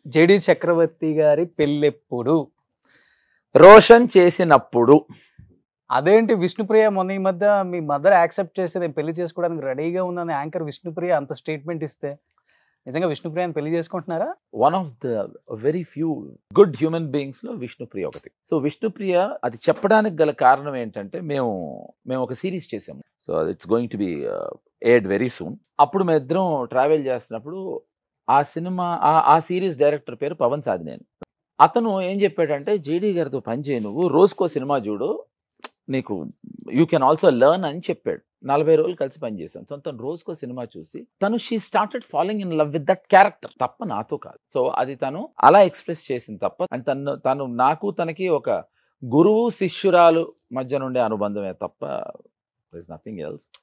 JD చక్రవర్తి గారి పెళ్ళెప్పుడు రోషన్ చేసినప్పుడు అదేంటి విష్ణుప్రియ మొన్న ఈ మధ్య మీ మదర్ యాక్సెప్ట్ చేసి నేను పెళ్లి చేసుకోవడానికి రెడీగా ఉందని యాంకర్ విష్ణుప్రియ అంత స్టేట్మెంట్ ఇస్తే నిజంగా విష్ణుప్రియని పెళ్లి చేసుకుంటున్నారా one of the very few good human beings లో విష్ణుప్రియ ఒకటి సో విష్ణుప్రియ అది చెప్పడానికి గల కారణం ఏంటంటే మేము మేము ఒక సిరీస్ చేసాము so it's going to be aired very soon అప్పుడు మేము ఇద్దరం ట్రావెల్ చేస్తున్నప్పుడు ఆ సినిమా ఆ- ఆ సిరీస్ డైరెక్టర్ పేరు పవన్ సాధినేని అతను ఏం చెప్పాడంటే జేడీ గారితో పని చేయి నువ్వు రోజుకో సినిమా చూడు నీకు యూ కెన్ ఆల్సో లెర్న్ అని చెప్పాడు నలభై రోజులు కలిసి పనిచేసాం సో తను రోజుకో సినిమా చూసి తను she started following in love with that character తప్ప నాతో కాదు సో అది తను అలా ఎక్స్ప్రెస్ చేసింది తప్ప అండ్ తను తను నాకు తనకి ఒక గురువు శిష్యురాలు మధ్య నుండే అనుబంధమే తప్ప ఇస్ నథింగ్ ఎల్స్